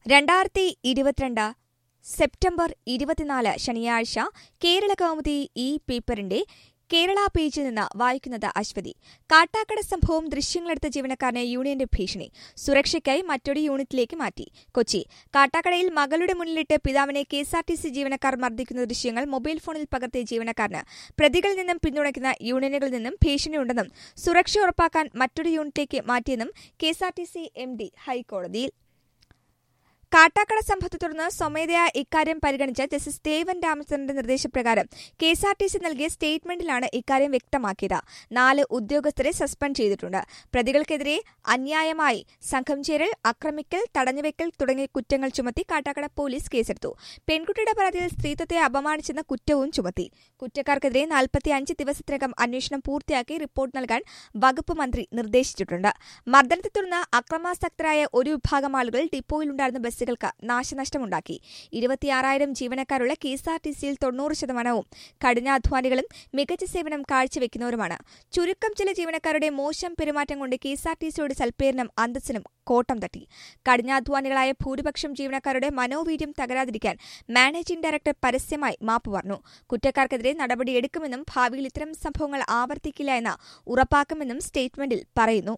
രണ്ടായിരത്തി ഇരുപത്തിരണ്ട് സെപ്റ്റംബർ ഇരുപത്തിനാല് ശനിയാഴ്ച കേരള കൗമുദി ഈ പേപ്പറിന്റെ കേരള പേജിൽ നിന്ന് വായിക്കുന്നത് അശ്വതി കാട്ടാക്കട സംഭവം ദൃശ്യങ്ങളെടുത്ത ജീവനക്കാരനെ യൂണിയന്റെ ഭീഷണി സുരക്ഷയ്ക്കായി മറ്റൊരു യൂണിറ്റിലേക്ക് മാറ്റി കൊച്ചി കാട്ടാക്കടയിൽ മകളുടെ മുന്നിലിട്ട് പിതാവിനെ കെഎസ്ആർടിസി ജീവനക്കാർ മർദ്ദിക്കുന്ന ദൃശ്യങ്ങൾ മൊബൈൽ ഫോണിൽ പകർത്തിയ ജീവനക്കാരന് പ്രതികളിൽ നിന്നും പിന്തുണയ്ക്കുന്ന യൂണിയനുകളിൽ നിന്നും ഭീഷണിയുണ്ടെന്നും സുരക്ഷ ഉറപ്പാക്കാൻ മറ്റൊരു യൂണിറ്റിലേക്ക് മാറ്റിയെന്നും കെഎസ്ആർടിസി എം ഡി ഹൈക്കോടതിയിൽ കാട്ടാക്കട സംഭവത്തെ തുടർന്ന് സ്വമേധയാ ഇക്കാര്യം പരിഗണിച്ച ജസ്റ്റിസ് ദേവൻ രാമചന്ദ്രന്റെ നിർദ്ദേശപ്രകാരം കെഎസ്ആർടിസി നൽകിയ സ്റ്റേറ്റ്മെന്റിലാണ് ഇക്കാര്യം വ്യക്തമാക്കിയത് നാല് ഉദ്യോഗസ്ഥരെ സസ്പെൻഡ് ചെയ്തിട്ടുണ്ട് പ്രതികൾക്കെതിരെ അന്യായമായി സംഘം ചേരൽ ആക്രമിക്കൽ തടഞ്ഞുവെക്കൽ തുടങ്ങിയ കുറ്റങ്ങൾ ചുമത്തി കാട്ടാക്കട പോലീസ് കേസെടുത്തു പെൺകുട്ടിയുടെ പരാതിയിൽ സ്ത്രീത്വത്തെ അപമാനിച്ചെന്ന കുറ്റവും ചുമത്തി കുറ്റക്കാർക്കെതിരെ നാൽപ്പത്തിയഞ്ച് ദിവസത്തിനകം അന്വേഷണം പൂർത്തിയാക്കി റിപ്പോർട്ട് നൽകാൻ വകുപ്പ് മന്ത്രി നിർദ്ദേശിച്ചിട്ടുണ്ട് മർദ്ദനത്തെ തുടർന്ന് അക്രമാസക്തരായ ഒരു വിഭാഗം ആളുകൾ ഡിപ്പോയിലുണ്ടായിരുന്ന ബസ്സുകൾക്ക് നാശനഷ്ടമുണ്ടാക്കി ഇരുപത്തിയാറായിരം ജീവനക്കാരുള്ള കെഎസ്ആർടിസിയിൽ തൊണ്ണൂറ് ശതമാനവും കഠിനാധ്വാനികളും മികച്ച സേവനം കാഴ്ചവെക്കുന്നവരുമാണ് ചുരുക്കം ചില ജീവനക്കാരുടെ മോശം പെരുമാറ്റം കൊണ്ട് കെഎസ്ആർടിസിയുടെ സൽപ്പേരിനും അന്തസ്സിനും കോട്ടം തട്ടി കഠിനാധ്വാനികളായ ഭൂരിപക്ഷം ജീവനക്കാരുടെ മനോവീര്യം തകരാതിരിക്കാൻ മാനേജിംഗ് ഡയറക്ടർ പരസ്യമായി മാപ്പ് പറഞ്ഞു കുറ്റക്കാർക്കെതിരെ നടപടിയെടുക്കുമെന്നും ഭാവിയിൽ ഇത്തരം സംഭവങ്ങൾ ആവർത്തിക്കില്ല എന്ന് ഉറപ്പാക്കുമെന്നും സ്റ്റേറ്റ്മെന്റിൽ പറയുന്നു